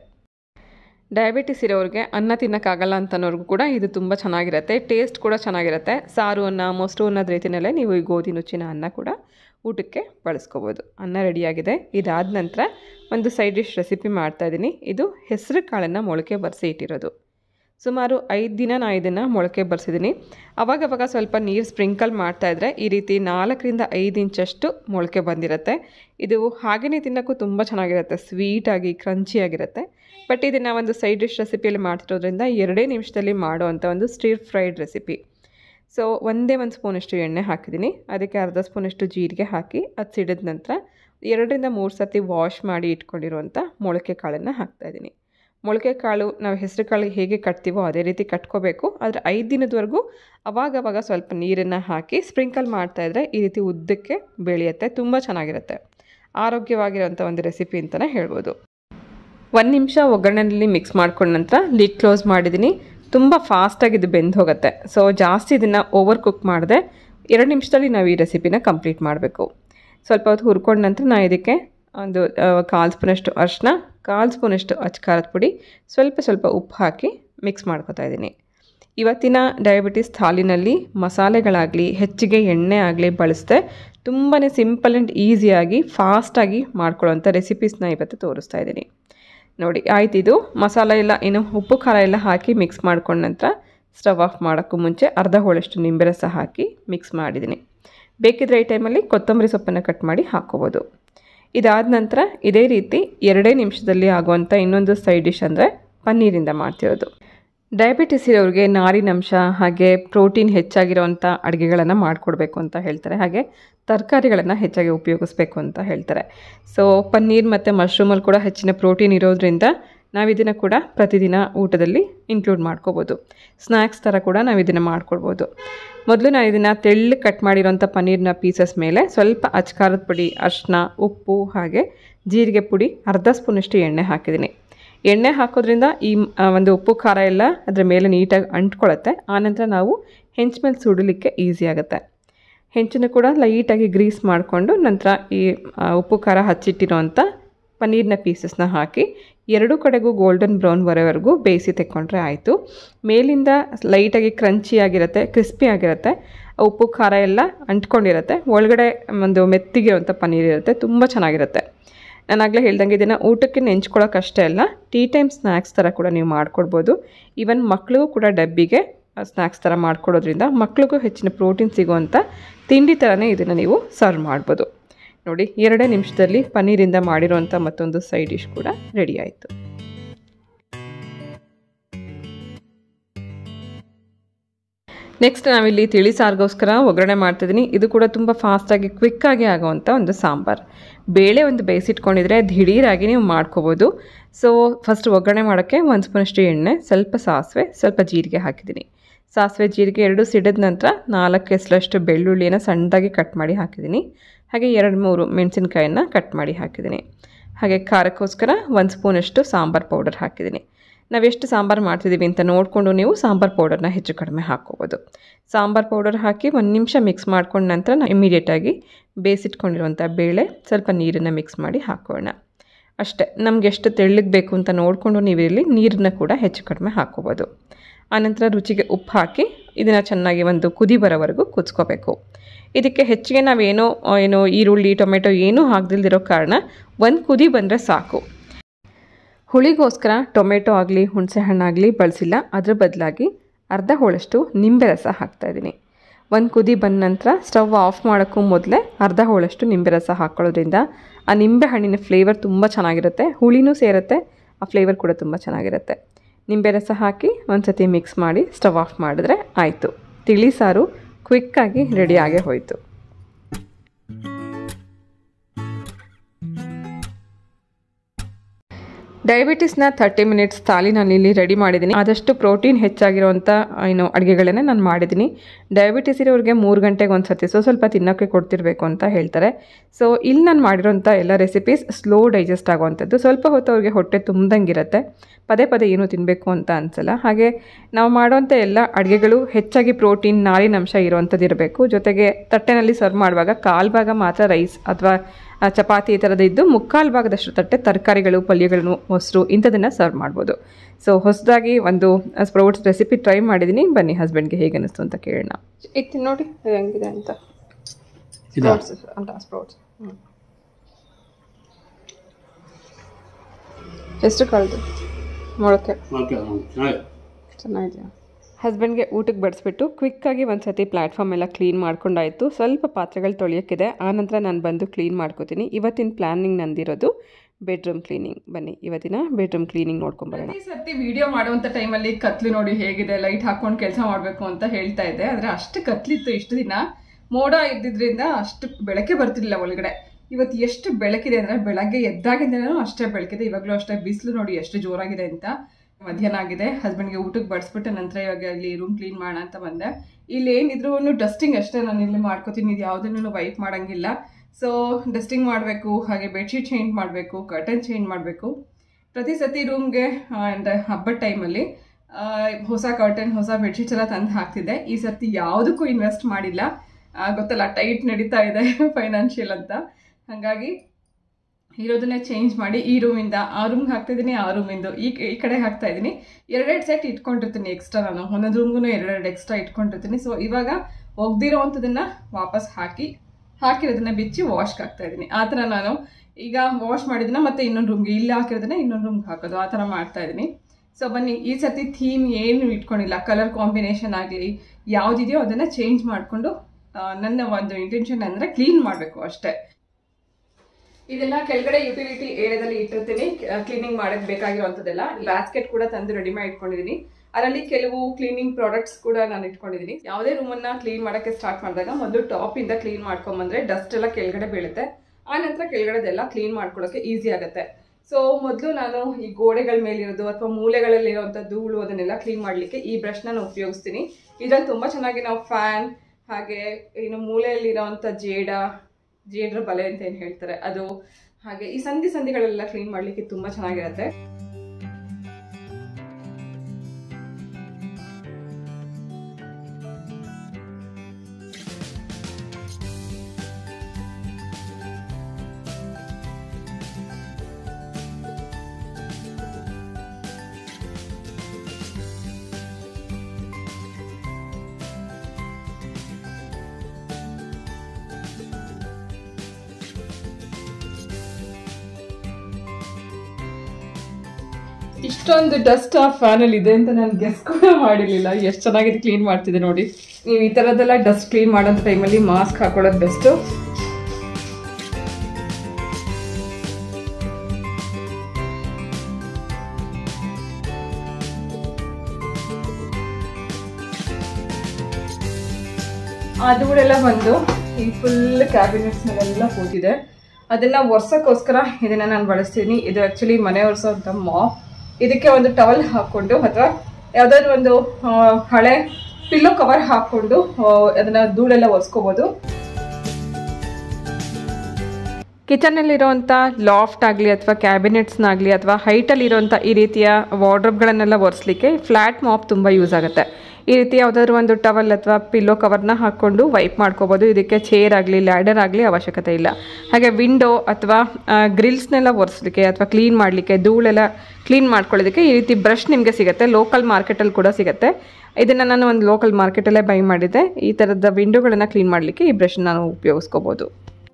A: ಡಯಾಬಿಟಿಸ್ ಇರೋರಿಗೆ ಅನ್ನ ತಿನ್ನೋಕ್ಕಾಗಲ್ಲ ಅಂತನೋರ್ಗೂ ಕೂಡ ಇದು ತುಂಬ ಚೆನ್ನಾಗಿರುತ್ತೆ ಟೇಸ್ಟ್ ಕೂಡ ಚೆನ್ನಾಗಿರುತ್ತೆ ಸಾರು ಅನ್ನ ಮೊಸರು ಅನ್ನೋದು ರೀತಿಯಲ್ಲೇ ನೀವು ಈ ಗೋಧಿ ನುಚ್ಚಿನ ಅನ್ನ ಕೂಡ ಊಟಕ್ಕೆ ಬಳಸ್ಕೋಬೋದು ಅನ್ನ ರೆಡಿಯಾಗಿದೆ ಇದಾದ ನಂತರ ಒಂದು ಸೈಡ್ ಡಿಶ್ ರೆಸಿಪಿ ಮಾಡ್ತಾಯಿದ್ದೀನಿ ಇದು ಹೆಸರು ಕಾಳನ್ನು ಮೊಳಕೆ ಬರೆಸಿ ಇಟ್ಟಿರೋದು ಸುಮಾರು ಐದು ದಿನ ನಾನು ಇದನ್ನು ಮೊಳಕೆ ಬರ್ಸಿದ್ದೀನಿ ಅವಾಗವಾಗ ಸ್ವಲ್ಪ ನೀರು ಸ್ಪ್ರಿಂಕಲ್ ಮಾಡ್ತಾಯಿದ್ರೆ ಈ ರೀತಿ ನಾಲ್ಕರಿಂದ ಐದು ಇಂಚಷ್ಟು ಮೊಳಕೆ ಬಂದಿರುತ್ತೆ ಇದು ಹಾಗೆಯೇ ತಿನ್ನೋಕ್ಕೂ ತುಂಬ ಚೆನ್ನಾಗಿರುತ್ತೆ ಸ್ವೀಟಾಗಿ ಕ್ರಂಚಿಯಾಗಿರುತ್ತೆ ಬಟ್ ಇದನ್ನು ಒಂದು ಸೈಡ್ ಡಿಶ್ ರೆಸಿಪಿಯಲ್ಲಿ ಮಾಡ್ತಿರೋದ್ರಿಂದ ಎರಡೇ ನಿಮಿಷದಲ್ಲಿ ಮಾಡೋ ಅಂಥ ಒಂದು ಸ್ಟೀರ್ ಫ್ರೈಡ್ ರೆಸಿಪಿ ಸೊ ಒಂದೇ ಒಂದು ಸ್ಪೂನಷ್ಟು ಎಣ್ಣೆ ಹಾಕಿದ್ದೀನಿ ಅದಕ್ಕೆ ಅರ್ಧ ಸ್ಪೂನಷ್ಟು ಜೀರಿಗೆ ಹಾಕಿ ಅದು ಸಿಡಿದ ನಂತರ ಎರಡರಿಂದ ಮೂರು ಸರ್ತಿ ವಾಶ್ ಮಾಡಿ ಇಟ್ಕೊಂಡಿರುವಂಥ ಮೊಳಕೆ ಕಾಳನ್ನು ಹಾಕ್ತಾಯಿದ್ದೀನಿ ಮೊಳಕೆ ಕಾಳು ನಾವು ಹೆಸರು ಕಾಳು ಹೇಗೆ ಕಟ್ತೀವೋ ಅದೇ ರೀತಿ ಕಟ್ಕೋಬೇಕು ಆದರೆ ಐದು ದಿನದವರೆಗೂ ಅವಾಗವಾಗ ಸ್ವಲ್ಪ ನೀರನ್ನು ಹಾಕಿ ಸ್ಪ್ರಿಂಕಲ್ ಮಾಡ್ತಾಯಿದ್ರೆ ಈ ರೀತಿ ಉದ್ದಕ್ಕೆ ಬೆಳೆಯುತ್ತೆ ತುಂಬ ಚೆನ್ನಾಗಿರುತ್ತೆ ಆರೋಗ್ಯವಾಗಿರೋಂಥ ಒಂದು ರೆಸಿಪಿ ಅಂತಲೇ ಹೇಳ್ಬೋದು ಒಂದು ನಿಮಿಷ ಒಗ್ಗರಣೆಯಲ್ಲಿ ಮಿಕ್ಸ್ ಮಾಡ್ಕೊಂಡ ನಂತರ ಲಿಡ್ ಕ್ಲೋಸ್ ಮಾಡಿದ್ದೀನಿ ತುಂಬ ಫಾಸ್ಟಾಗಿ ಇದು ಬೆಂದು ಹೋಗುತ್ತೆ ಸೊ ಜಾಸ್ತಿ ಇದನ್ನು ಓವರ್ ಕುಕ್ ಮಾಡಿದೆ ಎರಡು ನಿಮಿಷದಲ್ಲಿ ನಾವು ಈ ರೆಸಿಪಿನ ಕಂಪ್ಲೀಟ್ ಮಾಡಬೇಕು ಸ್ವಲ್ಪ ಹೊತ್ತು ಹುರ್ಕೊಂಡ ನಂತರ ನಾನು ಇದಕ್ಕೆ ಒಂದು ಕಾಲು ಸ್ಪೂನಷ್ಟು ಅರಿಶಿನ ಕಾಲು ಸ್ಪೂನಷ್ಟು ಅಚ್ಕಾರದ ಪುಡಿ ಸ್ವಲ್ಪ ಸ್ವಲ್ಪ ಉಪ್ಪು ಹಾಕಿ ಮಿಕ್ಸ್ ಮಾಡ್ಕೊತಾ ಇದ್ದೀನಿ ಇವತ್ತಿನ ಡಯಾಬಿಟಿಸ್ ಥಾಲಿನಲ್ಲಿ ಮಸಾಲೆಗಳಾಗಲಿ ಹೆಚ್ಚಿಗೆ ಎಣ್ಣೆ ಆಗಲಿ ಬಳಸದೆ ತುಂಬಾ ಸಿಂಪಲ್ ಆ್ಯಂಡ್ ಈಸಿಯಾಗಿ ಫಾಸ್ಟಾಗಿ ಮಾಡ್ಕೊಳ್ಳೋವಂಥ ರೆಸಿಪೀಸ್ನ ಇವತ್ತು ತೋರಿಸ್ತಾ ಇದ್ದೀನಿ ನೋಡಿ ಆಯ್ತು ಇದು ಮಸಾಲೆ ಎಲ್ಲ ಇನ್ನು ಉಪ್ಪು ಖಾರ ಎಲ್ಲ ಹಾಕಿ ಮಿಕ್ಸ್ ಮಾಡ್ಕೊಂಡ ನಂತರ ಸ್ಟವ್ ಆಫ್ ಮಾಡೋಕ್ಕೂ ಮುಂಚೆ ಅರ್ಧ ಹೋಳಷ್ಟು ನಿಂಬೆ ರಸ ಹಾಕಿ ಮಿಕ್ಸ್ ಮಾಡಿದ್ದೀನಿ ಬೇಕಿದ್ರೆ ಈ ಟೈಮಲ್ಲಿ ಕೊತ್ತಂಬರಿ ಸೊಪ್ಪನ್ನು ಕಟ್ ಮಾಡಿ ಹಾಕ್ಕೋಬೋದು ಇದಾದ ನಂತರ ಇದೇ ರೀತಿ ಎರಡೇ ನಿಮಿಷದಲ್ಲಿ ಆಗುವಂಥ ಇನ್ನೊಂದು ಸೈಡ್ ಡಿಶ್ ಅಂದರೆ ಪನ್ನೀರಿಂದ ಮಾಡ್ತಿರೋದು ಡಯಾಬಿಟಿಸ್ ಇರೋರಿಗೆ ನಾರಿನಂಶ ಹಾಗೆ ಪ್ರೋಟೀನ್ ಹೆಚ್ಚಾಗಿರೋವಂಥ ಅಡುಗೆಗಳನ್ನು ಮಾಡಿಕೊಡ್ಬೇಕು ಅಂತ ಹೇಳ್ತಾರೆ ಹಾಗೆ ತರಕಾರಿಗಳನ್ನು ಹೆಚ್ಚಾಗಿ ಉಪಯೋಗಿಸ್ಬೇಕು ಅಂತ ಹೇಳ್ತಾರೆ ಸೊ ಪನ್ನೀರ್ ಮತ್ತು ಮಶ್ರೂಮಲ್ಲಿ ಕೂಡ ಹೆಚ್ಚಿನ ಪ್ರೋಟೀನ್ ಇರೋದ್ರಿಂದ ನಾವು ಇದನ್ನು ಕೂಡ ಪ್ರತಿದಿನ ಊಟದಲ್ಲಿ ಇನ್ಕ್ಲೂಡ್ ಮಾಡ್ಕೋಬೋದು ಸ್ನ್ಯಾಕ್ಸ್ ಥರ ಕೂಡ ನಾವು ಇದನ್ನು ಮಾಡ್ಕೊಡ್ಬೋದು ಮೊದಲು ನಾನು ಇದನ್ನು ತೆಳ್ಳು ಕಟ್ ಮಾಡಿರೋಂಥ ಪನ್ನೀರ್ನ ಪೀಸಸ್ ಮೇಲೆ ಸ್ವಲ್ಪ ಅಚ್ಕಾರದ ಪುಡಿ ಅರಿಶಿನ ಉಪ್ಪು ಹಾಗೆ ಜೀರಿಗೆ ಪುಡಿ ಅರ್ಧ ಸ್ಪೂನಷ್ಟು ಎಣ್ಣೆ ಹಾಕಿದ್ದೀನಿ ಎಣ್ಣೆ ಹಾಕೋದ್ರಿಂದ ಈ ಆ, ಒಂದು ಉಪ್ಪು ಖಾರ ಎಲ್ಲ ಅದರ ಮೇಲೆ ನೀಟಾಗಿ ಅಂಟ್ಕೊಳ್ಳುತ್ತೆ ಆನಂತರ ನಾವು ಹೆಂಚು ಮೇಲೆ ಸುಡಲಿಕ್ಕೆ ಈಸಿ ಆಗುತ್ತೆ ಹೆಂಚನ್ನು ಕೂಡ ಲೈಟಾಗಿ ಗ್ರೀಸ್ ಮಾಡಿಕೊಂಡು ನಂತರ ಈ ಆ, ಉಪ್ಪು ಖಾರ ಹಚ್ಚಿಟ್ಟಿರೋವಂಥ ಪನ್ನೀರ್ನ ಪೀಸಸ್ನ ಹಾಕಿ ಎರಡೂ ಕಡೆಗೂ ಗೋಲ್ಡನ್ ಬ್ರೌನ್ ಬರೋವರೆಗೂ ಬೇಯಿಸಿ ತೆಕ್ಕೊಂಡ್ರೆ ಆಯಿತು ಮೇಲಿಂದ ಲೈಟಾಗಿ ಕ್ರಂಚಿ ಆಗಿರುತ್ತೆ ಕ್ರಿಸ್ಪಿ ಆಗಿರುತ್ತೆ ಆ ಉಪ್ಪು ಖಾರ ಎಲ್ಲ ಅಂಟ್ಕೊಂಡಿರುತ್ತೆ ಒಳಗಡೆ ಒಂದು ಮೆತ್ತಿಗಿರುವಂಥ ಪನ್ನೀರ್ ಇರುತ್ತೆ ತುಂಬ ಚೆನ್ನಾಗಿರುತ್ತೆ ನಾನಾಗಲೇ ಹೇಳ್ದಂಗೆ ಇದನ್ನು ಊಟಕ್ಕೆ ನೆಂಚ್ಕೊಳ್ಳೋಕೆ ಅಷ್ಟೇ ಅಲ್ಲ ಟೀ ಟೈಮ್ ಸ್ನ್ಯಾಕ್ಸ್ ಥರ ಕೂಡ ನೀವು ಮಾಡ್ಕೊಡ್ಬೋದು ಈವನ್ ಮಕ್ಕಳಿಗೂ ಕೂಡ ಡಬ್ಬಿಗೆ ಸ್ನ್ಯಾಕ್ಸ್ ಥರ ಮಾಡ್ಕೊಡೋದ್ರಿಂದ ಮಕ್ಳಿಗೂ ಹೆಚ್ಚಿನ ಪ್ರೋಟೀನ್ ಸಿಗುವಂಥ ತಿಂಡಿ ಥರನೇ ಇದನ್ನು ನೀವು ಸರ್ವ್ ಮಾಡ್ಬೋದು ನೋಡಿ ಎರಡೇ ನಿಮಿಷದಲ್ಲಿ ಪನ್ನೀರಿಂದ ಮಾಡಿರೋವಂಥ ಮತ್ತೊಂದು ಸೈಡ್ ಡಿಶ್ ಕೂಡ ರೆಡಿ ಆಯಿತು ನೆಕ್ಸ್ಟ್ ನಾವಿಲ್ಲಿ ತಿಳಿ ಸಾರಿಗೋಸ್ಕರ ಒಗ್ಗರಣೆ ಮಾಡ್ತಿದ್ದೀನಿ ಇದು ಕೂಡ ತುಂಬ ಫಾಸ್ಟಾಗಿ ಕ್ವಿಕ್ಕಾಗಿ ಆಗೋವಂಥ ಒಂದು ಸಾಂಬಾರು ಬೇಳೆ ಒಂದು ಬೇಯಿಸಿಟ್ಕೊಂಡಿದ್ರೆ ದಿಢೀರಾಗಿ ನೀವು ಮಾಡ್ಕೋಬೋದು ಸೊ ಫಸ್ಟ್ ಒಗ್ಗರಣೆ ಮಾಡೋಕ್ಕೆ ಒಂದು ಸ್ಪೂನಷ್ಟು ಎಣ್ಣೆ ಸ್ವಲ್ಪ ಸಾಸಿವೆ ಸ್ವಲ್ಪ ಜೀರಿಗೆ ಹಾಕಿದ್ದೀನಿ ಸಾಸಿವೆ ಜೀರಿಗೆ ಎರಡು ಸಿಡಿದ ನಂತರ ನಾಲ್ಕು ಎಸ್ಲಷ್ಟು ಬೆಳ್ಳುಳ್ಳಿಯನ್ನು ಸಣ್ಣದಾಗಿ ಕಟ್ ಮಾಡಿ ಹಾಕಿದ್ದೀನಿ ಹಾಗೆ ಎರಡು ಮೂರು ಮೆಣಸಿನ್ಕಾಯನ್ನು ಕಟ್ ಮಾಡಿ ಹಾಕಿದ್ದೀನಿ ಹಾಗೆ ಖಾರಕ್ಕೋಸ್ಕರ ಒಂದು ಸ್ಪೂನಷ್ಟು ಸಾಂಬಾರು ಪೌಡರ್ ಹಾಕಿದ್ದೀನಿ ನಾವೆಷ್ಟು ಸಾಂಬಾರು ಮಾಡ್ತಿದ್ದೀವಿ ಅಂತ ನೋಡಿಕೊಂಡು ನೀವು ಸಾಂಬಾರು ಪೌಡರ್ನ ಹೆಚ್ಚು ಕಡಿಮೆ ಹಾಕ್ಕೋಬೋದು ಸಾಂಬಾರು ಪೌಡರ್ ಹಾಕಿ ಒಂದು ನಿಮಿಷ ಮಿಕ್ಸ್ ಮಾಡ್ಕೊಂಡ ನಂತರ ನಾವು ಇಮಿಡಿಯೇಟಾಗಿ ಬೇಯಿಸಿಟ್ಕೊಂಡಿರುವಂಥ ಬೇಳೆ ಸ್ವಲ್ಪ ನೀರನ್ನು ಮಿಕ್ಸ್ ಮಾಡಿ ಹಾಕೋಣ ಅಷ್ಟೇ ನಮ್ಗೆ ಎಷ್ಟು ತೆಳ್ಳಗೆ ಬೇಕು ಅಂತ ನೋಡಿಕೊಂಡು ನೀವು ಇಲ್ಲಿ ನೀರನ್ನ ಕೂಡ ಹೆಚ್ಚು ಕಡಿಮೆ ಹಾಕ್ಕೋಬೋದು ಆನಂತರ ರುಚಿಗೆ ಉಪ್ಪು ಹಾಕಿ ಇದನ್ನು ಚೆನ್ನಾಗಿ ಒಂದು ಕುದಿ ಬರೋವರೆಗೂ ಕುದಿಸ್ಕೋಬೇಕು ಇದಕ್ಕೆ ಹೆಚ್ಚಿಗೆ ನಾವೇನೋ ಆ, ಏನೋ ಈರುಳ್ಳಿ ಟೊಮೆಟೊ ಏನೂ ಹಾಕ್ದಿಲ್ದಿರೋ ಕಾರಣ ಒಂದು ಕುದಿ ಬಂದರೆ ಸಾಕು ಹುಳಿಗೋಸ್ಕರ ಟೊಮೆಟೊ ಆಗಲಿ ಹುಣಸೆ ಹಣ್ಣಾಗಲಿ ಬಳಸಿಲ್ಲ ಅದ್ರ ಬದಲಾಗಿ ಅರ್ಧ ಹೋಳಷ್ಟು ನಿಂಬೆ ರಸ ಹಾಕ್ತಾಯಿದ್ದೀನಿ ಒಂದು ಕುದಿ ಬಂದ ನಂತರ ಸ್ಟವ್ ಆಫ್ ಮಾಡೋಕ್ಕೂ ಮೊದಲೇ ಅರ್ಧ ಹೋಳಷ್ಟು ನಿಂಬೆ ರಸ ಹಾಕ್ಕೊಳ್ಳೋದ್ರಿಂದ ಆ ನಿಂಬೆ ಹಣ್ಣಿನ ಫ್ಲೇವರ್ ತುಂಬ ಚೆನ್ನಾಗಿರುತ್ತೆ ಹುಳಿನೂ ಸೇರುತ್ತೆ ಆ ಫ್ಲೇವರ್ ಕೂಡ ತುಂಬ ಚೆನ್ನಾಗಿರುತ್ತೆ ನಿಂಬೆ ರಸ ಹಾಕಿ ಒಂದು ಸತಿ ಮಿಕ್ಸ್ ಮಾಡಿ ಸ್ಟವ್ ಆಫ್ ಮಾಡಿದ್ರೆ ಆಯಿತು ತಿಳಿ ಸಾರು ಕ್ವಿಕ್ಕಾಗಿ ರೆಡಿ ಆಗೇ ಹೋಯಿತು ಡಯಾಬಿಟಿಸ್ನ ತರ್ಟಿ ಮಿನಿಟ್ಸ್ ತಾಲಿ ನಾನು ಇಲ್ಲಿ ರೆಡಿ ಮಾಡಿದ್ದೀನಿ ಆದಷ್ಟು ಪ್ರೋಟೀನ್ ಹೆಚ್ಚಾಗಿರುವಂಥ ಏನು ಅಡುಗೆಗಳನ್ನೇ ನಾನು ಮಾಡಿದ್ದೀನಿ ಡಯಾಬಿಟಿಸ್ ಇರೋರಿಗೆ ಮೂರು ಗಂಟೆಗೆ ಒಂದು ಸತಿ ಸೊ ಸ್ವಲ್ಪ ತಿನ್ನೋಕ್ಕೆ ಕೊಡ್ತಿರ್ಬೇಕು ಅಂತ ಹೇಳ್ತಾರೆ ಸೊ ಇಲ್ಲಿ ನಾನು ಮಾಡಿರೋಂಥ ಎಲ್ಲ ರೆಸಿಪೀಸ್ ಸ್ಲೋ ಡೈಜೆಸ್ಟ್ ಆಗುವಂಥದ್ದು ಸ್ವಲ್ಪ ಹೊತ್ತು ಅವ್ರಿಗೆ ಹೊಟ್ಟೆ ತುಂಬ್ದಂಗಿರುತ್ತೆ ಪದೇ ಪದೇ ಏನೂ ತಿನ್ನಬೇಕು ಅಂತ ಅನಿಸಲ್ಲ ಹಾಗೆ ನಾವು ಮಾಡುವಂಥ ಎಲ್ಲ ಅಡುಗೆಗಳು ಹೆಚ್ಚಾಗಿ ಪ್ರೋಟೀನ್ ನಾರಿನಂಶ ಇರುವಂಥದ್ದು ಇರಬೇಕು ಜೊತೆಗೆ ತಟ್ಟೆನಲ್ಲಿ ಸರ್ವ್ ಮಾಡುವಾಗ ಕಾಲು ಭಾಗ ಮಾತ್ರ ರೈಸ್ ಅಥವಾ ಆ, ಚಪಾತಿ ಈ ಥರದ್ದು ಇದ್ದು ಮುಕ್ಕಾಲು ಭಾಗದಷ್ಟು ತಟ್ಟೆ ತರಕಾರಿಗಳು ಪಲ್ಯಗಳನ್ನು ಮೊಸರು ಇಂಥದನ್ನು ಸರ್ವ್ ಮಾಡ್ಬೋದು ಸೊ ಹೊಸದಾಗಿ ಒಂದು ಸ್ಪ್ರೌಟ್ಸ್ ರೆಸಿಪಿ ಟ್ರೈ ಮಾಡಿದ್ದೀನಿ ಬನ್ನಿ ಹಸ್ಬೆಂಡ್ಗೆ ಹೇಗೆ ಅನ್ನಿಸ್ತು ಅಂತ ಕೇಳೋಣ ಇತ್ತು ನೋಡಿ ಹೆಂಗಿದೆ ಅಂತ
B: ಇದಾ?
A: ಸ್ಪ್ರೌಟ್ಸ್ ಅಂತ ಸ್ಪ್ರೌಟ್ಸ್ ಎಷ್ಟು ಕಳೆದು ಮೊಳಕೆ
B: ಓಕೆ ಹ್ಞೂ ಆಯ್ತು
A: ಚೆನ್ನಾಗಿದೆಯಾ ಹಸ್ಬೆಂಡ್ಗೆ ಊಟಕ್ಕೆ ಬಡಿಸ್ಬಿಟ್ಟು ಕ್ವಿಕ್ಕಾಗಿ ಒಂದು ಸತಿ ಪ್ಲ್ಯಾಟ್ಫಾರ್ಮ್ ಎಲ್ಲ ಕ್ಲೀನ್ ಮಾಡ್ಕೊಂಡಾಯಿತು ಸ್ವಲ್ಪ ಪಾತ್ರೆಗಳು ತೊಳೆಯೋಕ್ಕಿದೆ ಆನಂತರ ನಾನು ಬಂದು ಕ್ಲೀನ್ ಮಾಡ್ಕೋತೀನಿ ಇವತ್ತಿನ ಪ್ಲ್ಯಾನಿಂಗ್ ನಂದಿರೋದು ಬೆಡ್ರೂಮ್ ಕ್ಲೀನಿಂಗ್ ಬನ್ನಿ ಇವತ್ತಿನ ಬೆಡ್ರೂಮ್ ಕ್ಲೀನಿಂಗ್ ನೋಡ್ಕೊಂಬರೋಣ ಈ ಸರ್ತಿ ವಿಡಿಯೋ ಮಾಡುವಂಥ ಟೈಮಲ್ಲಿ ಕತ್ಲು ನೋಡಿ ಹೇಗಿದೆ ಲೈಟ್ ಹಾಕೊಂಡು ಕೆಲಸ ಮಾಡಬೇಕು ಅಂತ ಹೇಳ್ತಾ ಇದ್ದೆ ಆದರೆ ಅಷ್ಟು ಕತ್ಲಿತ್ತು ಇಷ್ಟು ದಿನ ಮೋಡ ಇದ್ದಿದ್ರಿಂದ ಅಷ್ಟು ಬೆಳಕೆ ಬರ್ತಿರ್ಲಿಲ್ಲ ಒಳಗಡೆ ಇವತ್ತು ಎಷ್ಟು ಬೆಳಕಿದೆ ಅಂದರೆ ಬೆಳಗ್ಗೆ ಎದ್ದಾಗಿಂದನೂ ಅಷ್ಟೇ ಬೆಳಕಿದೆ ಇವಾಗಲೂ ಅಷ್ಟೇ ಬಿಸಿಲು ನೋಡಿ ಎಷ್ಟು ಜೋರಾಗಿದೆ ಅಂತ ಮಧ್ಯಾಹ್ನ ಆಗಿದೆ ಹಸ್ಬೆಂಡ್ಗೆ ಊಟಕ್ಕೆ ಬಡಿಸ್ಬಿಟ್ಟು ನಂತರ ಇವಾಗ ಇಲ್ಲಿ ರೂಮ್ ಕ್ಲೀನ್ ಮಾಡೋಣ ಅಂತ ಬಂದೆ ಇಲ್ಲಿ ಏನಿದ್ರು ಡಸ್ಟಿಂಗ್ ಅಷ್ಟೇ ನಾನು ಇಲ್ಲಿ ಮಾಡ್ಕೋತೀನಿ ಇದು ಯಾವುದನ್ನು ವೈಪ್ ಮಾಡೋಂಗಿಲ್ಲ ಸೊ ಡಸ್ಟಿಂಗ್ ಮಾಡಬೇಕು ಹಾಗೆ ಬೆಡ್ಶೀಟ್ ಚೇಂಜ್ ಮಾಡಬೇಕು ಕರ್ಟನ್ ಚೇಂಜ್ ಮಾಡಬೇಕು ಪ್ರತಿ ಸತಿ ರೂಮ್ಗೆ ಅಂದರೆ ಹಬ್ಬದ ಟೈಮಲ್ಲಿ ಹೊಸ ಕರ್ಟನ್ ಹೊಸ ಬೆಡ್ಶೀಟ್ಸ್ ಎಲ್ಲ ತಂದು ಹಾಕ್ತಿದ್ದೆ ಈ ಸರ್ತಿ ಯಾವುದಕ್ಕೂ ಇನ್ವೆಸ್ಟ್ ಮಾಡಿಲ್ಲ ಆ, ಗೊತ್ತಲ್ಲ ಟೈಟ್ ನಡೀತಾ ಇದೆ ಫೈನಾನ್ಷಿಯಲ್ ಅಂತ ಹಾಗಾಗಿ ಇರೋದನ್ನೇ ಚೇಂಜ್ ಮಾಡಿ ಈ ರೂಮಿಂದ ಆ ರೂಮ್ಗೆ ಹಾಕ್ತಿದ್ದೀನಿ ಆ ರೂಮಿಂದು ಈ ಈ ಕಡೆ ಹಾಕ್ತಾ ಇದ್ದೀನಿ ಎರಡೆರಡು ಸೆಟ್ ಇಟ್ಕೊಂಡಿರ್ತೀನಿ ಎಕ್ಸ್ಟ್ರಾ ನಾನು ಒಂದೊಂದು ರೂಮ್ಗೂ ಎರಡೆರಡು ಎಕ್ಸ್ಟ್ರಾ ಇಟ್ಕೊಂಡಿರ್ತೀನಿ ಸೊ ಇವಾಗ ಒಗ್ದಿರೋ ಅಂಥದ್ದನ್ನು ವಾಪಸ್ ಹಾಕಿ ಹಾಕಿರೋದನ್ನ ಬಿಚ್ಚಿ ವಾಶ್ಗೆ ಹಾಕ್ತಾ ಇದ್ದೀನಿ ಆ ಥರ ನಾನು ಈಗ ವಾಶ್ ಮಾಡಿದ್ದನ್ನ ಮತ್ತೆ ಇನ್ನೊಂದು ರೂಮ್ಗೆ ಇಲ್ಲಿ ಹಾಕಿರೋದನ್ನ ಇನ್ನೊಂದು ರೂಮ್ಗೆ ಹಾಕೋದು ಆ ಥರ ಮಾಡ್ತಾ ಇದ್ದೀನಿ ಸೊ ಬನ್ನಿ ಈ ಸತಿ ಥೀಮ್ ಏನು ಇಟ್ಕೊಂಡಿಲ್ಲ ಕಲರ್ ಕಾಂಬಿನೇಷನ್ ಆಗಲಿ ಯಾವುದಿದೆಯೋ ಅದನ್ನು ಚೇಂಜ್ ಮಾಡಿಕೊಂಡು ನನ್ನ ಒಂದು ಇಂಟೆನ್ಷನ್ ಅಂದರೆ ಕ್ಲೀನ್ ಮಾಡಬೇಕು ಅಷ್ಟೇ ಇದೆಲ್ಲ ಕೆಳಗಡೆ ಯುಟಿಲಿಟಿ ಏರಿಯಾದಲ್ಲಿ ಇಟ್ಟಿರ್ತೀನಿ ಕ್ಲೀನಿಂಗ್ ಮಾಡಕ್ ಬೇಕಾಗಿರುವಂತದ್ದೆಲ್ಲ ಬ್ಯಾಸ್ಕೆಟ್ ಕೂಡ ತಂದು ರೆಡಿ ಮಾಡಿ ಇಟ್ಕೊಂಡಿದ್ದೀನಿ ಅದರಲ್ಲಿ ಕೆಲವು ಕ್ಲೀನಿಂಗ್ ಪ್ರಾಡಕ್ಟ್ಸ್ ಕೂಡ ನಾನು ಇಟ್ಕೊಂಡಿದ್ದೀನಿ ಯಾವುದೇ ರೂಮ್ ಅನ್ನ ಕ್ಲೀನ್ ಮಾಡಕ್ಕೆ ಸ್ಟಾರ್ಟ್ ಮಾಡಿದಾಗ ಮೊದಲು ಟಾಪ್ ಇಂದ ಕ್ಲೀನ್ ಮಾಡ್ಕೊಂಬಂದ್ರೆ ಡಸ್ಟ್ ಎಲ್ಲ ಕೆಳಗಡೆ ಬೀಳುತ್ತೆ ಆ ನಂತರ ಕೆಳಗಡೆದೆಲ್ಲ ಕ್ಲೀನ್ ಮಾಡ್ಕೊಳ್ಳೋಕೆ ಈಸಿ ಆಗುತ್ತೆ ಸೊ ಮೊದಲು ನಾನು ಈ ಗೋಡೆಗಳ ಮೇಲಿರೋದು ಅಥವಾ ಮೂಲೆಗಳಲ್ಲಿರುವಂಥ ಧೂಳು ಅದನ್ನೆಲ್ಲ ಕ್ಲೀನ್ ಮಾಡಲಿಕ್ಕೆ ಈ ಬ್ರಷ್ನ ನಾನು ಉಪಯೋಗಿಸ್ತೀನಿ ಇದ್ರಲ್ಲಿ ತುಂಬ ಚೆನ್ನಾಗಿ ನಾವು ಫ್ಯಾನ್ ಹಾಗೆ ಏನು ಮೂಲೆಯಲ್ಲಿರೋವಂಥ ಜೇಡ ಜೇಡ್ರ ಬಲೆ ಅಂತ ಏನು ಹೇಳ್ತಾರೆ ಅದು ಹಾಗೆ ಈ ಸಂಧಿ ಸಂಧಿಗಳೆಲ್ಲ ಕ್ಲೀನ್ ಮಾಡಲಿಕ್ಕೆ ತುಂಬ ಚೆನ್ನಾಗಿರುತ್ತೆ ಇಷ್ಟೊಂದು ಡಸ್ಟ್ ಆ ಫ್ಯಾನಲ್ಲಿ ಇದೆ ಅಂತ ನಾನು ಗೆಸ್ ಕೂಡ ಮಾಡಿರಲಿಲ್ಲ ಎಷ್ಟು ಚೆನ್ನಾಗಿದೆ ಕ್ಲೀನ್ ಮಾಡ್ತಿದೆ ನೋಡಿ ನೀವು ಈ ಥರದ್ದೆಲ್ಲ ಡಸ್ಟ್ ಕ್ಲೀನ್ ಮಾಡೋ ಟೈಮಲ್ಲಿ ಮಾಸ್ಕ್ ಹಾಕೊಳ್ಳೋದು ಬೆಸ್ಟು ಆ ಧೂಳೆಲ್ಲ ಬಂದು ಈ ಫುಲ್ ಕ್ಯಾಬಿನೆಟ್ಸ್ ಮೇಲೆಲ್ಲ ಕೂತಿದೆ ಅದನ್ನ ಒರ್ಸಕ್ಕೋಸ್ಕರ ಇದನ್ನ ನಾನು ಬಳಸ್ತೀನಿ ಇದು ಆಕ್ಚುಲಿ ಮನೆ ಒರೆಸೋಂಥ ಮಾಪ್ ಇದಕ್ಕೆ ಒಂದು ಟವಲ್ ಹಾಕೊಂಡು ಅಥವಾ ಯಾವ್ದಾದ್ರು ಒಂದು ಆ, ಹಳೆ ಪಿಲ್ಲೋ ಕವರ್ ಹಾಕೊಂಡು ಆ, ಅದನ್ನ ಧೂಳೆಲ್ಲ ಒರೆಸ್ಕೋಬಹುದು ಕಿಚನಲ್ಲಿರುವಂಥ ಲಾಫ್ಟ್ ಆಗಲಿ ಅಥವಾ ಕ್ಯಾಬಿನೆಟ್ಸ್ನಾಗಲಿ ಅಥವಾ ಹೈಟಲ್ಲಿರುವಂಥ ಈ ರೀತಿಯ ವಾರ್ಡ್ರೋಬ್ಗಳನ್ನೆಲ್ಲ ಒರೆಸ್ಲಿಕ್ಕೆ ಫ್ಲ್ಯಾಟ್ ಮಾಪ್ ತುಂಬ ಯೂಸ್ ಆಗುತ್ತೆ ಈ ರೀತಿ ಯಾವುದಾದ್ರು ಒಂದು ಟವಲ್ ಅಥವಾ ಪಿಲ್ಲೋ ಕವರ್ನ ಹಾಕ್ಕೊಂಡು ವೈಪ್ ಮಾಡ್ಕೋಬೋದು ಇದಕ್ಕೆ ಚೇರ್ ಆಗಲಿ ಲ್ಯಾಡರ್ ಆಗಲಿ ಅವಶ್ಯಕತೆ ಇಲ್ಲ ಹಾಗೆ ವಿಂಡೋ ಅಥವಾ ಗ್ರಿಲ್ಸ್ನೆಲ್ಲ ಒರೆಸ್ಲಿಕ್ಕೆ ಅಥವಾ ಕ್ಲೀನ್ ಮಾಡಲಿಕ್ಕೆ ಧೂಳೆಲ್ಲ ಕ್ಲೀನ್ ಮಾಡ್ಕೊಳ್ಳೋದಕ್ಕೆ ಈ ರೀತಿ ಬ್ರಷ್ ನಿಮಗೆ ಸಿಗುತ್ತೆ ಲೋಕಲ್ ಮಾರ್ಕೆಟಲ್ಲಿ ಕೂಡ ಸಿಗುತ್ತೆ ಇದನ್ನು ನಾನು ಒಂದು ಲೋಕಲ್ ಮಾರ್ಕೆಟಲ್ಲೇ ಬೈ ಮಾಡಿದ್ದೆ ಈ ಥರದ ವಿಂಡೋಗಳನ್ನು ಕ್ಲೀನ್ ಮಾಡಲಿಕ್ಕೆ ಈ ಬ್ರಷ್ ನಾನು ಉಪಯೋಗಿಸ್ಕೋಬೋದು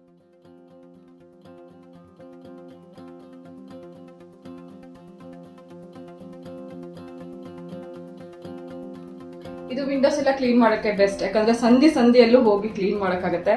A: ಇದು ವಿಂಡೋಸ್ ಎಲ್ಲ ಕ್ಲೀನ್ ಮಾಡೋಕ್ಕೆ ಬೆಸ್ಟ್ ಯಾಕಂದ್ರೆ ಸಂಧಿ ಸಂಧಿಯಲ್ಲೂ ಹೋಗಿ ಕ್ಲೀನ್ ಮಾಡೋಕ್ಕಾಗತ್ತೆ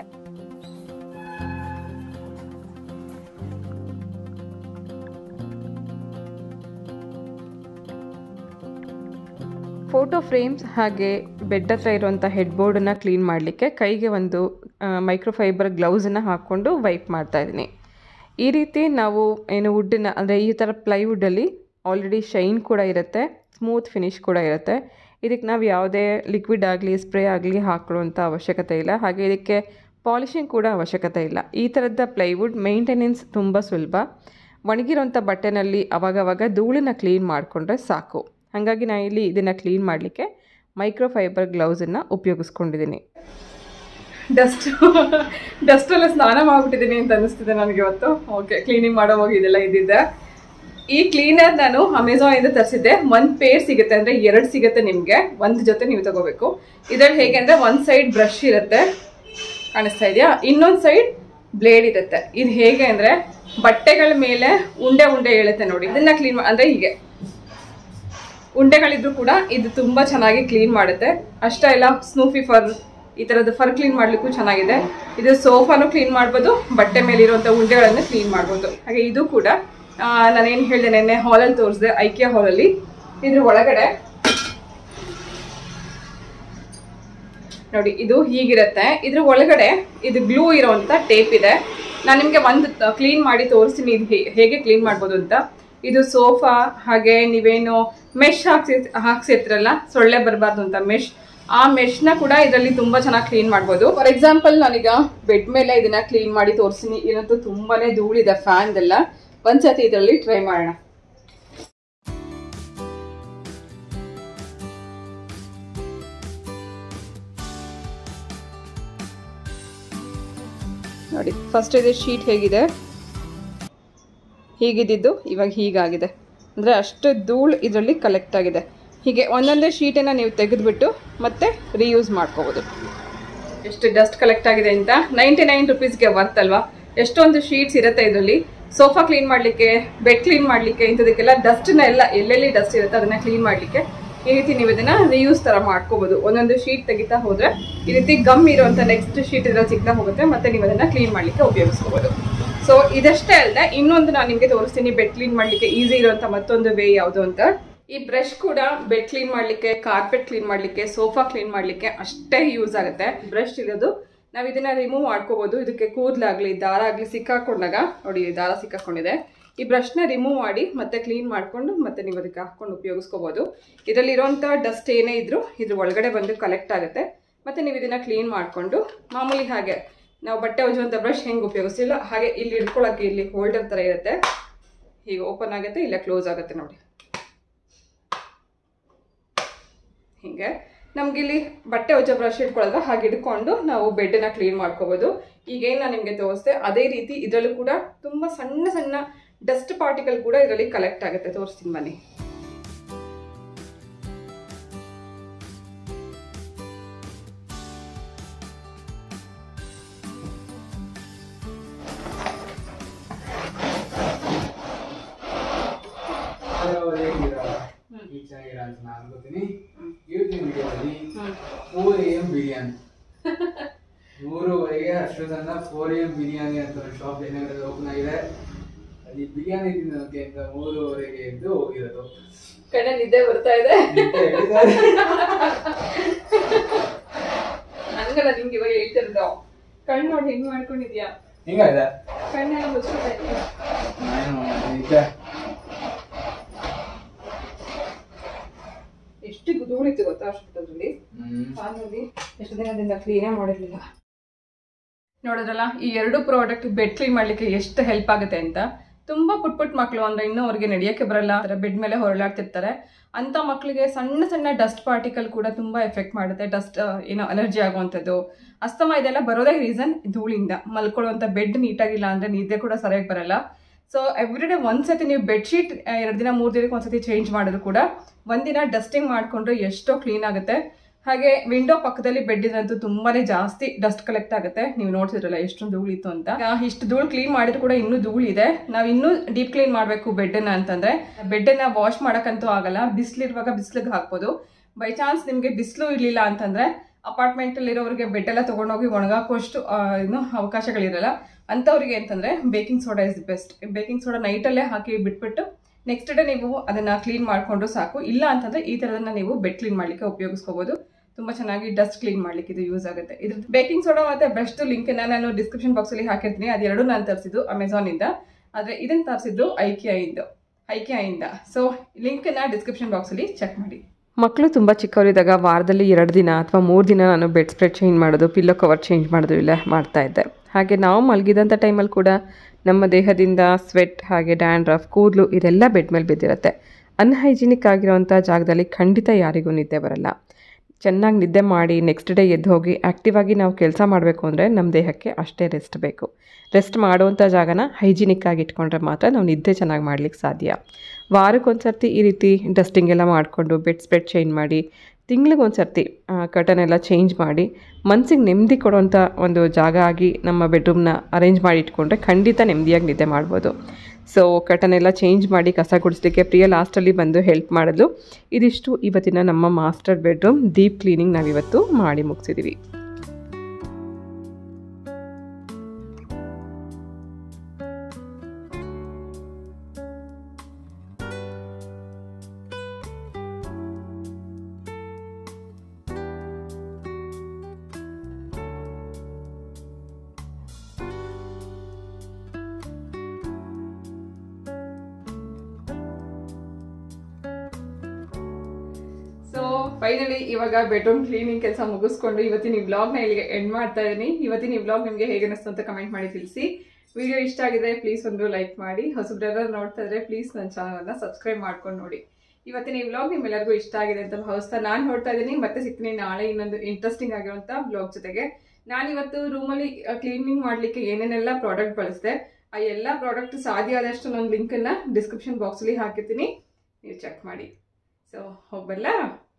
A: ಫೋಟೋ ಫ್ರೇಮ್ಸ್ ಹಾಗೆ ಬೆಡ್ ಹತ್ರ ಇರುವಂಥ ಹೆಡ್ ಬೋರ್ಡನ್ನು ಕ್ಲೀನ್ ಮಾಡಲಿಕ್ಕೆ ಕೈಗೆ ಒಂದು ಮೈಕ್ರೋಫೈಬರ್ ಗ್ಲೌಸನ್ನು ಹಾಕ್ಕೊಂಡು ವೈಪ್ ಮಾಡ್ತಾ ಇದ್ದೀನಿ ಈ ರೀತಿ ನಾವು ಏನು ವುಡ್ಡನ್ನ ಅಂದರೆ ಈ ಥರ ಪ್ಲೈವುಡ್ಡಲ್ಲಿ ಆಲ್ರೆಡಿ ಶೈನ್ ಕೂಡ ಇರುತ್ತೆ ಸ್ಮೂತ್ ಫಿನಿಶ್ ಕೂಡ ಇರುತ್ತೆ ಇದಕ್ಕೆ ನಾವು ಯಾವುದೇ ಲಿಕ್ವಿಡ್ ಆಗಲಿ ಸ್ಪ್ರೇ ಆಗಲಿ ಹಾಕೊಳ್ಳುವಂಥ ಅವಶ್ಯಕತೆ ಇಲ್ಲ ಹಾಗೆ ಇದಕ್ಕೆ ಪಾಲಿಷಿಂಗ್ ಕೂಡ ಅವಶ್ಯಕತೆ ಇಲ್ಲ ಈ ಥರದ ಪ್ಲೈವುಡ್ ಮೇಂಟೆನೆನ್ಸ್ ತುಂಬ ಸುಲಭ ಒಣಗಿರೋಂಥ ಬಟ್ಟೆನಲ್ಲಿ ಅವಾಗವಾಗ ಧೂಳನ್ನ ಕ್ಲೀನ್ ಮಾಡಿಕೊಂಡ್ರೆ ಸಾಕು ಹಾಗಾಗಿ ನಾನು ಇಲ್ಲಿ ಇದನ್ನು ಕ್ಲೀನ್ ಮಾಡಲಿಕ್ಕೆ ಮೈಕ್ರೋಫೈಬರ್ ಗ್ಲೌಸನ್ನು ಉಪಯೋಗಿಸ್ಕೊಂಡಿದ್ದೀನಿ ಡಸ್ಟ್ ಡಸ್ಟಲ್ಲಿ ಸ್ನಾನ ಮಾಡಿಬಿಟ್ಟಿದ್ದೀನಿ ಅಂತ ಅನಿಸ್ತಿದೆ ನನಗೆ ಇವತ್ತು ಓಕೆ ಕ್ಲೀನಿಂಗ್ ಮಾಡೋ ಹೋಗಿ ಇದೆಲ್ಲ ಇದ್ದಿದ್ದೆ ಈ ಕ್ಲೀನರ್ ನಾನು ಅಮೆಝಾನ್ ಇಂದ ತರಿಸಿದ್ದೆ ಒಂದ್ ಪೇರ್ ಸಿಗುತ್ತೆ ಅಂದ್ರೆ ಎರಡು ಸಿಗುತ್ತೆ ನಿಮ್ಗೆ ಒಂದ್ ಜೊತೆ ನೀವು ತಗೋಬೇಕು ಇದ್ರಲ್ಲಿ ಹೇಗೆ ಅಂದ್ರೆ ಒಂದ್ ಸೈಡ್ ಬ್ರಷ್ ಇರುತ್ತೆ ಕಾಣಿಸ್ತಾ ಇದೆಯಾ ಇನ್ನೊಂದ್ ಸೈಡ್ ಬ್ಲೇಡ್ ಇರುತ್ತೆ ಇದು ಹೇಗೆ ಅಂದ್ರೆ ಬಟ್ಟೆಗಳ ಮೇಲೆ ಉಂಡೆ ಉಂಡೆ ಹೇಳುತ್ತೆ ನೋಡಿ ಇದನ್ನ ಕ್ಲೀನ್ ಅಂದ್ರೆ ಹೀಗೆ ಉಂಡೆಗಳಿದ್ರು ಕೂಡ ಇದು ತುಂಬಾ ಚೆನ್ನಾಗಿ ಕ್ಲೀನ್ ಮಾಡುತ್ತೆ ಅಷ್ಟೇ ಇಲ್ಲ ಸ್ನೂಫಿ ಫರ್ ಈ ತರದ ಫರ್ ಕ್ಲೀನ್ ಮಾಡ್ಲಿಕ್ಕೂ ಚೆನ್ನಾಗಿದೆ ಇದು ಸೋಫಾನು ಕ್ಲೀನ್ ಮಾಡ್ಬೋದು ಬಟ್ಟೆ ಮೇಲೆ ಇರುವಂತ ಉಂಡೆಗಳನ್ನು ಕ್ಲೀನ್ ಮಾಡ್ಬೋದು ಹಾಗೆ ಇದು ಕೂಡ ಆ, ನಾನೇನ್ ಹೇಳಿದೆ ನೆನ್ನೆ ಹಾಲಲ್ಲಿ ತೋರಿಸಿದೆ ಐಕಿಯಾ ಹಾಲಲ್ಲಿ ಇದ್ರ ಒಳಗಡೆ ನೋಡಿ ಇದು ಹೀಗಿರುತ್ತೆ ಇದ್ರ ಒಳಗಡೆ ಇದು ಗ್ಲೂ ಇರೋಂಥ ಟೇಪ್ ಇದೆ ನಾನು ನಿಮಗೆ ಒಂದು ಕ್ಲೀನ್ ಮಾಡಿ ತೋರಿಸ್ತೀನಿ ಇದು ಹೇ- ಹೇಗೆ ಕ್ಲೀನ್ ಮಾಡ್ಬೋದು ಅಂತ ಇದು ಸೋಫಾ ಹಾಗೆ ನೀವೇನು ಮೆಶ್ ಹಾಕ್ಸಿ ಹಾಕ್ಸಿರ್ತಿರಲ್ಲ ಸೊಳ್ಳೆ ಬರಬಾರ್ದು ಅಂತ ಮೆಶ್ ಆ ಮೆಶ್ನ ಕೂಡ ಇದರಲ್ಲಿ ತುಂಬಾ ಚೆನ್ನಾಗಿ ಕ್ಲೀನ್ ಮಾಡ್ಬೋದು ಫಾರ್ ಎಕ್ಸಾಂಪಲ್ ನಾನೀಗ ಬೆಡ್ ಮೇಲೆ ಇದನ್ನ ಕ್ಲೀನ್ ಮಾಡಿ ತೋರಿಸ್ತೀನಿ ಇದಂತೂ ತುಂಬಾನೇ ಧೂಳಿದೆ ಫ್ಯಾನ್ದೆಲ್ಲ ಒಂದ್ಸತಿ ಇದರಲ್ಲಿ ಟ್ರೈ ಮಾಡೋಣ ನೋಡಿ ಫಸ್ಟ್ ಇದೆ ಶೀಟ್ ಹೇಗಿದೆ ಹೀಗಿದ್ದಿದ್ದು ಇವಾಗ ಹೀಗಾಗಿದೆ ಅಂದರೆ ಅಷ್ಟು ಧೂಳು ಇದರಲ್ಲಿ ಕಲೆಕ್ಟ್ ಆಗಿದೆ ಹೀಗೆ ಒಂದೊಂದೇ ಶೀಟನ್ನು ನೀವು ತೆಗೆದುಬಿಟ್ಟು ಮತ್ತೆ ರೀಯೂಸ್ ಮಾಡ್ಕೋಬೋದು ಎಷ್ಟು ಡಸ್ಟ್ ಕಲೆಕ್ಟ್ ಆಗಿದೆ ಅಂತ ನೈಂಟಿ ನೈನ್ ರುಪೀಸ್ಗೆ ವರ್ತ್ ಅಲ್ವಾ ಎಷ್ಟೊಂದು ಶೀಟ್ಸ್ ಇರುತ್ತೆ ಇದರಲ್ಲಿ ಸೋಫಾ ಕ್ಲೀನ್ ಮಾಡಲಿಕ್ಕೆ ಬೆಡ್ ಕ್ಲೀನ್ ಮಾಡಲಿಕ್ಕೆ ಇಂಥದಕ್ಕೆಲ್ಲ ಡಸ್ಟ್ನ ಎಲ್ಲ ಎಲ್ಲೆಲ್ಲಿ ಡಸ್ಟ್ ಇರುತ್ತೆ ಅದನ್ನ ಕ್ಲೀನ್ ಮಾಡಲಿಕ್ಕೆ ಈ ರೀತಿ ನೀವು ಇದನ್ನ ರಿಯೂಸ್ ತರ ಮಾಡ್ಕೋಬಹುದು ಒಂದೊಂದು ಶೀಟ್ ತೆಗಿತಾ ಹೋದ್ರೆ ಈ ರೀತಿ ಗಮ್ ಇರುವಂತ ನೆಕ್ಸ್ಟ್ ಶೀಟ್ ಇದ್ರಲ್ಲಿ ಸಿಗ್ತಾ ಹೋಗುತ್ತೆ ಮತ್ತೆ ನೀವು ಅದನ್ನ ಕ್ಲೀನ್ ಮಾಡ್ಲಿಕ್ಕೆ ಉಪಯೋಗಿಸ್ಕೋಬಹುದು ಸೊ ಇದಷ್ಟೇ ಅಲ್ಲದೆ ಇನ್ನೊಂದು ನಾನು ನಿಮಗೆ ತೋರಿಸ್ತೀನಿ ಬೆಡ್ ಕ್ಲೀನ್ ಮಾಡ್ಲಿಕ್ಕೆ ಈಸಿ ಇರುವಂತ ಮತ್ತೊಂದು ವೇ ಯಾವುದು ಅಂತ ಈ ಬ್ರಷ್ ಕೂಡ ಬೆಡ್ ಕ್ಲೀನ್ ಮಾಡ್ಲಿಕ್ಕೆ ಕಾರ್ಪೆಟ್ ಕ್ಲೀನ್ ಮಾಡ್ಲಿಕ್ಕೆ ಸೋಫಾ ಕ್ಲೀನ್ ಮಾಡ್ಲಿಕ್ಕೆ ಅಷ್ಟೇ ಯೂಸ್ ಆಗುತ್ತೆ ಬ್ರಷ್ ಇರೋದು ನಾವು ಇದನ್ನ ರಿಮೂವ್ ಮಾಡ್ಕೋಬಹುದು ಇದಕ್ಕೆ ಕೂದಲಾಗ್ಲಿ ದಾರ ಆಗ್ಲಿ ಸಿಕ್ಕಾಕೊಂಡಾಗ ನೋಡಿ ಈ ದಾರ ಸಿಕ್ಕಾಕೊಂಡಿದೆ ಈ ಬ್ರಷ್ನ ರಿಮೂವ್ ಮಾಡಿ ಮತ್ತೆ ಕ್ಲೀನ್ ಮಾಡ್ಕೊಂಡು ಮತ್ತೆ ನೀವು ಅದಕ್ಕೆ ಹಾಕೊಂಡು ಉಪಯೋಗಿಸ್ಕೋಬಹುದು ಇದರಲ್ಲಿರುವಂಥ ಡಸ್ಟ್ ಏನೇ ಇದ್ರೂ ಇದ್ರ ಒಳಗಡೆ ಬಂದು ಕಲೆಕ್ಟ್ ಆಗುತ್ತೆ ಮತ್ತೆ ನೀವು ಇದನ್ನ ಕ್ಲೀನ್ ಮಾಡಿಕೊಂಡು ಮಾಮೂಲಿ ಹಾಗೆ ನಾವು ಬಟ್ಟೆ ಒಜ್ಜುವಂಥ ಬ್ರಷ್ ಹೆಂಗೆ ಉಪಯೋಗಿಸ್ತಿಲ್ಲ ಹಾಗೆ ಇಲ್ಲಿ ಇಟ್ಕೊಳ್ಳೋಕೆ ಇಲ್ಲಿ ಹೋಲ್ಡರ್ ಥರ ಇರುತ್ತೆ ಹೀಗೆ ಓಪನ್ ಆಗುತ್ತೆ ಇಲ್ಲ ಕ್ಲೋಸ್ ಆಗುತ್ತೆ ನೋಡಿ ಹಿಂಗೆ ನಮ್ಗಿಲ್ಲಿ ಬಟ್ಟೆ ಒಜ್ಜೋ ಬ್ರಷ್ ಇಟ್ಕೊಳ್ಳೋದು ಹಾಗೆ ಇಟ್ಕೊಂಡು ನಾವು ಬೆಡ್ನ ಕ್ಲೀನ್ ಮಾಡ್ಕೋಬೋದು ಈಗೇನು ನಾನು ನಿಮಗೆ ತೋರಿಸ್ದೆ ಅದೇ ರೀತಿ ಇದರಲ್ಲೂ ಕೂಡ ತುಂಬ ಸಣ್ಣ ಸಣ್ಣ ಡಸ್ಟ್ ಪಾರ್ಟಿಕಲ್ ಕೂಡ ಇದರಲ್ಲಿ ಕಲೆಕ್ಟ್ ಆಗುತ್ತೆ ತೋರಿಸ್ತೀನಿ ಬನ್ನಿ
C: ಮಾಡ್ತೀರಾ ಅಂತ ನಾನು ಅನ್ಕೋತೀನಿ ಇವತ್ತಿನ ವಿಡಿಯೋದಲ್ಲಿ ಫೋರ್ ಎ ಎಂ ಬಿರಿಯಾನಿ ಮೂರುವರೆಗೆ ಅಷ್ಟೊತ್ತನ್ನ ಫೋರ್ ಎ ಎಂ ಬಿರಿಯಾನಿ ಅಂತ ಒಂದು ಶಾಪ್ ಏನಾಗುತ್ತೆ ಓಪನ್ ಆಗಿದೆ ಅಲ್ಲಿ ಬಿರಿಯಾನಿ ತಿನ್ನೋಕೆ ಅಂತ ಮೂರುವರೆಗೆ ಎದ್ದು ಹೋಗಿರೋದು
A: ಕಣ್ಣ ನಿದ್ದೆ ಬರ್ತಾ ಇದೆ
C: ನಿದ್ದೆ ಹಿಡಿತಾರೆ.
A: ನನ್ಗಲ್ಲ ನಿಮ್ಗೆ ಇವಾಗ ಹೇಳ್ತಿರೋದು ಕಣ್ಣು ನೋಡಿ ಹೆಂಗ್ ಮಾಡ್ಕೊಂಡಿದ್ಯಾ
C: ಹಿಂಗಾಯ್ತಾ
A: ಕಣ್ಣೆಲ್ಲ ಮುಚ್ಚಿಬಿಟ್ಟೈತೆ
C: ನಾನು ನಿಜ
A: ಎಷ್ಟು ಧೂಳಿತ್ತು ಗೊತ್ತಾ ಅಷ್ಟೊತ್ತಲ್ಲಿ
C: ಹ್ಮ್
A: ಹಾಗಾಗಿ ಎಷ್ಟು ದಿನದಿಂದ ಕ್ಲೀನೇ ಮಾಡಿರ್ಲಿಲ್ಲ ನೋಡಿದ್ರಲ್ಲ ಈ ಎರಡು ಪ್ರಾಡಕ್ಟ್ ಬೆಡ್ ಕ್ಲೀನ್ ಮಾಡ್ಲಿಕ್ಕೆ ಎಷ್ಟು ಹೆಲ್ಪ್ ಆಗುತ್ತೆ ಅಂತ ತುಂಬಾ ಪುಟ್ ಪುಟ್ ಮಕ್ಕಳು ಅಂದ್ರೆ ಇನ್ನೂ ಅವ್ರಿಗೆ ನಡೆಯಕ್ಕೆ ಬರಲ್ಲ ಬೆಡ್ ಮೇಲೆ ಹೊರಳಾಡ್ತಿರ್ತಾರೆ ಅಂತ ಮಕ್ಕಳಿಗೆ ಸಣ್ಣ ಸಣ್ಣ ಡಸ್ಟ್ ಪಾರ್ಟಿಕಲ್ ಕೂಡ ತುಂಬಾ ಎಫೆಕ್ಟ್ ಮಾಡುತ್ತೆ ಡಸ್ಟ್ ಏನೋ ಅಲರ್ಜಿ ಆಗುವಂಥದ್ದು ಅಸ್ತಮ ಇದೆಲ್ಲ ಬರೋದೇ ರೀಸನ್ ಧೂಳಿಂದ ಮಲ್ಕೊಳ್ಳುವಂಥ ಬೆಡ್ ನೀಟಾಗಿಲ್ಲ ಅಂದ್ರೆ ನಿದ್ದೆ ಕೂಡ ಸರಿಯಾಗಿ ಬರಲ್ಲ ಸೊ ಎವ್ರಿ ಡೇ ಒಂದ್ಸತಿ ನೀವು ಬೆಡ್ಶೀಟ್ ಎರಡು ದಿನ ಮೂರು ದಿನಕ್ಕೆ ಒಂದ್ಸತಿ ಚೇಂಜ್ ಮಾಡಿದ್ರು ಕೂಡ ಒಂದಿನ ಡಸ್ಟಿಂಗ್ ಮಾಡಿಕೊಂಡ್ರೆ ಎಷ್ಟೋ ಕ್ಲೀನ್ ಆಗುತ್ತೆ ಹಾಗೆ ವಿಂಡೋ ಪಕ್ಕದಲ್ಲಿ ಬೆಡ್ ಇದ್ರಂತೂ ತುಂಬಾನೇ ಜಾಸ್ತಿ ಡಸ್ಟ್ ಕಲೆಕ್ಟ್ ಆಗುತ್ತೆ ನೀವು ನೋಡ್ತಿದ್ರಲ್ಲ ಎಷ್ಟೊಂದು ಧೂಳು ಇತ್ತು ಅಂತ ಆ, ಇಷ್ಟು ಧೂಳು ಕ್ಲೀನ್ ಮಾಡಿದ್ರು ಕೂಡ ಇನ್ನೂ ಧೂಳು ಇದೆ ನಾವು ಇನ್ನೂ ಡೀಪ್ ಕ್ಲೀನ್ ಮಾಡಬೇಕು ಬೆಡ್ಡನ್ನ ಅಂತಂದ್ರೆ ಬೆಡ್ಡನ್ನ ವಾಶ್ ಮಾಡಕ್ಕಂತೂ ಆಗಲ್ಲ ಬಿಸಿಲಿರುವಾಗ ಬಿಸಿಲಿಗೆ ಹಾಕ್ಬೋದು ಬೈ ಚಾನ್ಸ್ ನಿಮಗೆ ಬಿಸಿಲು ಇರಲಿಲ್ಲ ಅಂತಂದ್ರೆ ಅಪಾರ್ಟ್ಮೆಂಟ್ ಅಲ್ಲಿರೋರಿಗೆ ಬೆಡ್ ಎಲ್ಲ ತಗೊಂಡೋಗಿ ಒಣಗಾಕೋಷ್ಟು ಆ, ಏನು ಅವಕಾಶಗಳಿರಲ್ಲ ಅಂಥವ್ರಿಗೆ ಅಂತಂದ್ರೆ baking soda is best baking soda ನೈಟಲ್ಲೇ ಹಾಕಿ ಬಿಟ್ಬಿಟ್ಟು ನೆಕ್ಸ್ಟ್ ಡೇ ನೀವು ಅದನ್ನ ಕ್ಲೀನ್ ಮಾಡ್ಕೊಂಡು ಸಾಕು ಇಲ್ಲ ಅಂತಂದ್ರೆ ಈ ಥರದನ್ನ ನೀವು ಬೆಡ್ ಕ್ಲೀನ್ ಮಾಡ್ಲಿಕ್ಕೆ ಉಪಯೋಗಿಸ್ಕೋಬಹುದು ತುಂಬಾ ಚೆನ್ನಾಗಿ ಡಸ್ಟ್ ಕ್ಲೀನ್ ಮಾಡ್ಲಿಕ್ಕೆ ಇದು ಯೂಸ್ ಆಗುತ್ತೆ ಇದ್ರ ಬೇಕಿಂಗ್ ಸೋಡಾ ಮತ್ತೆ ಬೆಸ್ಟ್ ಲಿಂಕ್ ನಾನು ಡಿಸ್ಕ್ರಿಪ್ಷನ್ ಬಾಕ್ಸ್ ಅಲ್ಲಿ ಹಾಕಿರ್ತೀನಿ ಅದೆರಡು ನಾನು ತರಿಸಿದ್ದು ಅಮೆಝಾನ್ ಇಂದ ಆದ್ರೆ ಇದನ್ನ ತರಿಸಿದ್ದು ಐಕಿಯಾ ಇಂದ ಐಕಿಯಾ ಇಂದ ಸೊ ಲಿಂಕ್ ನ ಡಿಸ್ಕ್ರಿಪ್ಷನ್ ಬಾಕ್ಸ್ ಅಲ್ಲಿ ಚೆಕ್ ಮಾಡಿ
D: ಮಕ್ಕಳು ತುಂಬ ಚಿಕ್ಕವರಿದ್ದಾಗ ವಾರದಲ್ಲಿ ಎರಡು ದಿನ ಅಥವಾ ಮೂರು ದಿನ ನಾನು ಬೆಡ್ ಸ್ಪ್ರೆಡ್ ಚೇಂಜ್ ಮಾಡೋದು ಪಿಲ್ಲೋ ಕವರ್ ಚೇಂಜ್ ಮಾಡೋದು ಇಲ್ಲ ಮಾಡ್ತಾ ಇದ್ದೆ ಹಾಗೆ ನಾವು ಮಲಗಿದಂಥ ಟೈಮಲ್ಲಿ ಕೂಡ ನಮ್ಮ ದೇಹದಿಂದ ಸ್ವೆಟ್ ಹಾಗೆ ಡ್ಯಾಂಡ್ರಫ್ ಕೂದಲು ಇದೆಲ್ಲ ಬೆಡ್ ಮೇಲೆ ಬಿದ್ದಿರುತ್ತೆ ಅನ್ಹೈಜಿನಿಕ್ ಆಗಿರೋವಂಥ ಜಾಗದಲ್ಲಿ ಖಂಡಿತ ಯಾರಿಗೂ ನಿದ್ದೆ ಬರಲ್ಲ ಚೆನ್ನಾಗಿ ನಿದ್ದೆ ಮಾಡಿ ನೆಕ್ಸ್ಟ್ ಡೇ ಎದ್ದು ಹೋಗಿ ಆ್ಯಕ್ಟಿವ್ ಆಗಿ ನಾವು ಕೆಲಸ ಮಾಡಬೇಕು ಅಂದರೆ ನಮ್ಮ ದೇಹಕ್ಕೆ ಅಷ್ಟೇ ರೆಸ್ಟ್ ಬೇಕು ರೆಸ್ಟ್ ಮಾಡುವಂಥ ಜಾಗನ ಹೈಜಿನಿಕ್ ಆಗಿ ಇಟ್ಕೊಂಡ್ರೆ ಮಾತ್ರ ನಾವು ನಿದ್ದೆ ಚೆನ್ನಾಗಿ ಮಾಡ್ಲಿಕ್ಕೆ ಸಾಧ್ಯ ವಾರಕ್ಕೊಂದು ಸರ್ತಿ ಈ ರೀತಿ ಡಸ್ಟಿಂಗ್ ಎಲ್ಲ ಮಾಡಿಕೊಂಡು ಬೆಡ್ ಸ್ಪ್ರೆಡ್ ಚೇಂಜ್ ಮಾಡಿ ತಿಂಗ್ಳಿಗೆ ಒಂದು ಸರ್ತಿ ಕರ್ಟನ್ ಎಲ್ಲ ಚೇಂಜ್ ಮಾಡಿ ಮನಸ್ಸಿಗೆ ನೆಮ್ಮದಿ ಕೊಡುವಂಥ ಒಂದು ಜಾಗ ಆಗಿ ನಮ್ಮ ಬೆಡ್ರೂಮ್ನ ಅರೇಂಜ್ ಮಾಡಿ ಇಟ್ಕೊಂಡ್ರೆ ಖಂಡಿತ ನೆಮ್ಮದಿಯಾಗಿ ನಿದ್ದೆ ಮಾಡ್ಬೋದು ಸೊ ಕರ್ಟನ್ ಎಲ್ಲ ಚೇಂಜ್ ಮಾಡಿ ಕಸ ಗುಡಿಸ್ಲಿಕ್ಕೆ ಪ್ರಿಯ ಲಾಸ್ಟಲ್ಲಿ ಬಂದು ಹೆಲ್ಪ್ ಮಾಡಿದ್ಲು ಇದಿಷ್ಟು ಇವತ್ತಿನ ನಮ್ಮ ಮಾಸ್ಟರ್ ಬೆಡ್ರೂಮ್ ಡೀಪ್ ಕ್ಲೀನಿಂಗ್ ನಾವಿವತ್ತು ಮಾಡಿ ಮುಗಿಸಿದ್ದೀವಿ
A: ಸೊ ಫೈನಲಿ ಇವಾಗ ಬೆಡ್ರೂಮ್ ಕ್ಲೀನಿಂಗ್ ಕೆಲಸ ಮುಗಿಸ್ಕೊಂಡು ಇವತ್ತಿನ ಈ ವ್ಲಾಗ್ನ ಇಲ್ಲಿಗೆ ಎಂಡ್ ಮಾಡ್ತಾ ಇದ್ದೀನಿ ಇವತ್ತಿನ ಈ ವ್ಲಾಗ್ ನಿಮಗೆ ಹೇಗೆ ಅನಿಸ್ತು ಅಂತ ಕಮೆಂಟ್ ಮಾಡಿ ತಿಳಿಸಿ ವಿಡಿಯೋ ಇಷ್ಟ ಆಗಿದೆ ಪ್ಲೀಸ್ ಒಂದು ಲೈಕ್ ಮಾಡಿ ಹೊಸಬ್ರೆಲ್ಲ ನೋಡ್ತಾ ಇದ್ರೆ ಪ್ಲೀಸ್ ನನ್ನ ಚಾನಲ್ನ ಸಬ್ಸ್ಕ್ರೈಬ್ ಮಾಡ್ಕೊಂಡು ನೋಡಿ ಇವತ್ತಿನ ಈ ವ್ಲಾಗ್ ನಿಮ್ಮೆಲ್ಲರಿಗೂ ಇಷ್ಟ ಆಗಿದೆ ಅಂತ ಭಾವಿಸ್ತಾ ನಾನು ನೋಡ್ತಾ ಇದ್ದೀನಿ ಮತ್ತೆ ಸಿಗ್ತೀನಿ ನಾಳೆ ಇನ್ನೊಂದು ಇಂಟ್ರೆಸ್ಟಿಂಗ್ ಆಗಿರುವಂಥ ಬ್ಲಾಗ್ ಜೊತೆಗೆ ನಾನಿವತ್ತು ರೂಮಲ್ಲಿ ಕ್ಲೀನಿಂಗ್ ಮಾಡಲಿಕ್ಕೆ ಏನೇನೆಲ್ಲ ಪ್ರಾಡಕ್ಟ್ ಬಳಸಿದೆ ಆ ಎಲ್ಲ ಪ್ರಾಡಕ್ಟ್ ಸಾಧ್ಯ ಆದಷ್ಟು ನಾನು ಲಿಂಕನ್ನು ಡಿಸ್ಕ್ರಿಪ್ಷನ್ ಬಾಕ್ಸಲ್ಲಿ ಹಾಕಿರ್ತೀನಿ ನೀವು ಚೆಕ್ ಮಾಡಿ ಸೊ ಹೋಗ್ಬಲ್ಲ